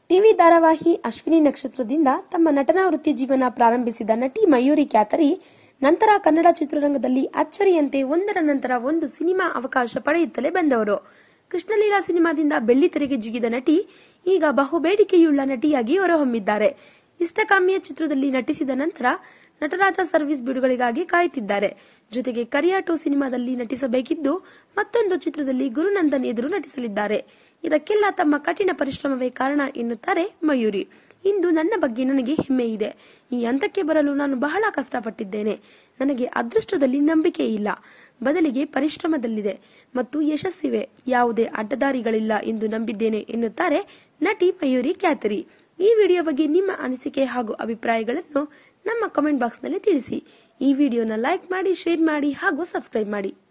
TV ಧಾರಾವಾಹಿ ಅಶ್ವಿನಿ ನಕ್ಷತ್ರದಿಂದ ತಮ್ಮ ನಟನಾ ವೃತ್ತಿ ಜೀವನ ಪ್ರಾರಂಭಿಸಿದ ನಟಿ ಮಯೂರಿ ಕ್ಯಾತರಿ ನಂತರ ಕನ್ನಡ ಚಿತ್ರರಂಗದಲ್ಲಿ ಅಚ್ಚರಿಯಂತೆ ಒಂದರ ನಂತರ ಒಂದು ಸಿನಿಮಾ ಅವಕಾಶ ಪಡೆಯುತ್ತಲೇ ಬಂದವರು ಕೃಷ್ಣಲೀಲಾ ಸಿನಿಮಾದಿಂದ ಬೆಳ್ಳಿತೆರೆಗೆ ಜಿಗಿದ ನಟಿ ಈಗ ಬಹುಬೇಡಿಕೆಯುಳ್ಳ ನಟಿಯಾಗಿ ಹೊರಹೊಮ್ಮಿದ್ದಾರೆ ಇಷ್ಟಕಾಮ್ಯ ಚಿತ್ರದಲ್ಲಿ ನಟಿಸಿದ ನಂತರ ನಟರಾಜ ಸರ್ವಿಸ್ ಬಿಡುಗಡೆಗಾಗಿ ಕಾಯುತ್ತಿದ್ದಾರೆ ಜೊತೆಗೆ ಕರಿಯಾ ಟು ಸಿನಿಮಾದಲ್ಲಿ ನಟಿಸಬೇಕಿದ್ದು ಮತ್ತೊಂದು ಚಿತ್ರದಲ್ಲಿ ಗುರುನಂದನ್ ಎದುರು ನಟಿಸಲಿದ್ದಾರೆ ಇದಕ್ಕೆಲ್ಲ ತಮ್ಮ ಕಠಿಣ ಪರಿಶ್ರಮವೇ ಕಾರಣ ಎನ್ನುತ್ತಾರೆ ಮಯೂರಿ ಇಂದು ನನ್ನ ಬಗ್ಗೆ ನನಗೆ ಹೆಮ್ಮೆ ಇದೆ ಈ ಹಂತಕ್ಕೆ ಬರಲು ನಾನು ಬಹಳ ಕಷ್ಟಪಟ್ಟಿದ್ದೇನೆ ನನಗೆ ಅದೃಷ್ಟದಲ್ಲಿ ನಂಬಿಕೆ ಇಲ್ಲ ಬದಲಿಗೆ ಪರಿಶ್ರಮದಲ್ಲಿದೆ ಮತ್ತು ಯಶಸ್ಸಿವೆ ಯಾವುದೇ ಅಡ್ಡದಾರಿಗಳಿಲ್ಲ ಎಂದು ನಂಬಿದ್ದೇನೆ ಎನ್ನುತ್ತಾರೆ ನಟಿ ಮಯೂರಿ ಕ್ಯಾತರಿ ಈ ವಿಡಿಯೋ ಬಗ್ಗೆ ನಿಮ್ಮ ಅನಿಸಿಕೆ ಹಾಗೂ ಅಭಿಪ್ರಾಯಗಳನ್ನು ನಮ್ಮ ಕಮೆಂಟ್ ಬಾಕ್ಸ್ನಲ್ಲಿ ತಿಳಿಸಿ ಈ ವಿಡಿಯೋನ ಲೈಕ್ ಮಾಡಿ ಶೇರ್ ಮಾಡಿ ಹಾಗೂ ಸಬ್ಸ್ಕ್ರೈಬ್ ಮಾಡಿ